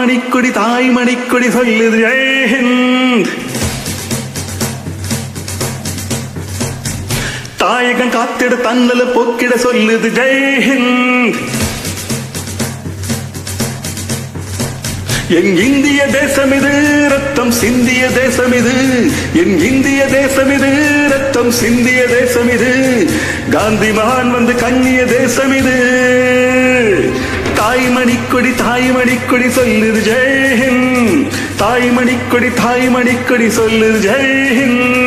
மணிக்கொடி தாய் மணிக்கொடி சொல்லுது ஜெய் ஹிந்த் தாயகம் காத்திட தன்னல போக்கிட சொல்லுது ஜெய் ஹிந்த் என் இந்திய தேசம் இது ரத்தம் சிந்திய தேசம் இது என் இந்திய தேசம் இது ரத்தம் சிந்திய தேசம் இது காந்தி மகான் வந்து கண்ணிய தேசம் இது தாய்மணிக்கொடி தாய்மணிக்கொடி சொல்லுது ஜெய் ஹிந்த் தாய்மணிக்கொடி தாய்மணிக்கொடி சொல்லுது ஜெய் ஹிந்த்